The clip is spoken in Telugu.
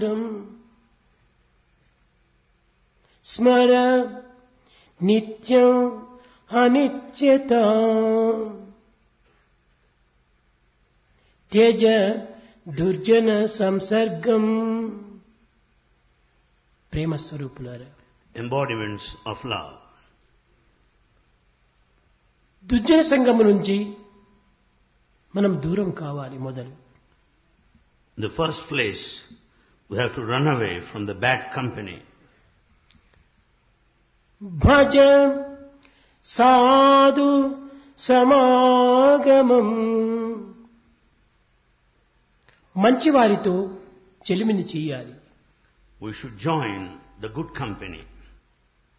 స్మర నిత్యం అనిత్యత త్యజ దుర్జన సంసర్గం ప్రేమ స్వరూపులారా embodiments of love. దుర్జన సంఘము నుంచి మనం దూరం కావాలి మొదలు In the first place, we have to run away from the bad company. భజ సాధు సమాగమం మంచివారితో చెలిమిని చేయాలి We should join the good company.